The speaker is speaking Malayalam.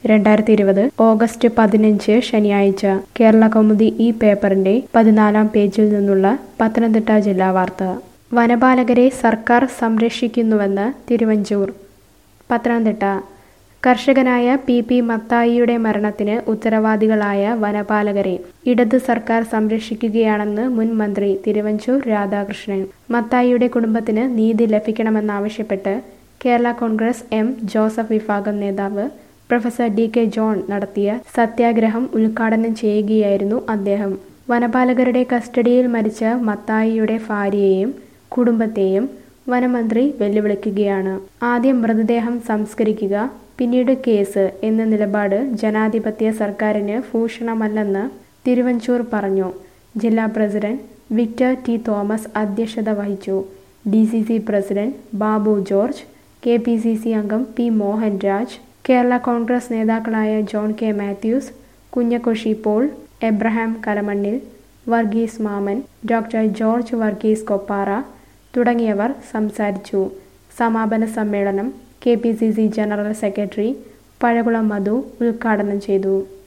രണ്ടായിരത്തി ഇരുപത് ഓഗസ്റ്റ് പതിനഞ്ച് ശനിയാഴ്ച കേരള കൗമുദി ഈ പേപ്പറിന്റെ പതിനാലാം പേജിൽ നിന്നുള്ള പത്തനംതിട്ട ജില്ലാ വാർത്ത വനപാലകരെ സർക്കാർ സംരക്ഷിക്കുന്നുവെന്ന് തിരുവഞ്ചൂർ പത്തനംതിട്ട കർഷകനായ പി പി മത്തായിയുടെ മരണത്തിന് ഉത്തരവാദികളായ വനപാലകരെ ഇടത് സർക്കാർ സംരക്ഷിക്കുകയാണെന്ന് മുൻ മന്ത്രി തിരുവഞ്ചൂർ രാധാകൃഷ്ണൻ മത്തായിയുടെ കുടുംബത്തിന് നീതി ലഭിക്കണമെന്നാവശ്യപ്പെട്ട് കേരള കോൺഗ്രസ് എം ജോസഫ് വിഭാഗം നേതാവ് പ്രൊഫസർ ഡി കെ ജോൺ നടത്തിയ സത്യാഗ്രഹം ഉദ്ഘാടനം ചെയ്യുകയായിരുന്നു അദ്ദേഹം വനപാലകരുടെ കസ്റ്റഡിയിൽ മരിച്ച മത്തായിയുടെ ഭാര്യയെയും കുടുംബത്തെയും വനമന്ത്രി വെല്ലുവിളിക്കുകയാണ് ആദ്യം മൃതദേഹം സംസ്കരിക്കുക പിന്നീട് കേസ് എന്ന നിലപാട് ജനാധിപത്യ സർക്കാരിന് ഭൂഷണമല്ലെന്ന് തിരുവഞ്ചൂർ പറഞ്ഞു ജില്ലാ പ്രസിഡന്റ് വിക്ടർ ടി തോമസ് അധ്യക്ഷത വഹിച്ചു D C C president Babu George K P C C അംഗം പി മോഹൻ രാജ് കേരള കോൺഗ്രസ് നേതാക്കളായ John K Mathews Kunjakoshy Paul Abraham Kalamannil Varghese Mammen doctor George Varghese Koppara തുടങ്ങിയവർ സംസാരിച്ചു സമാപന സമ്മേളനം K P C C general secretary Pazhakulam Madhu ഉദ്ഘാടനം ചെയ്തു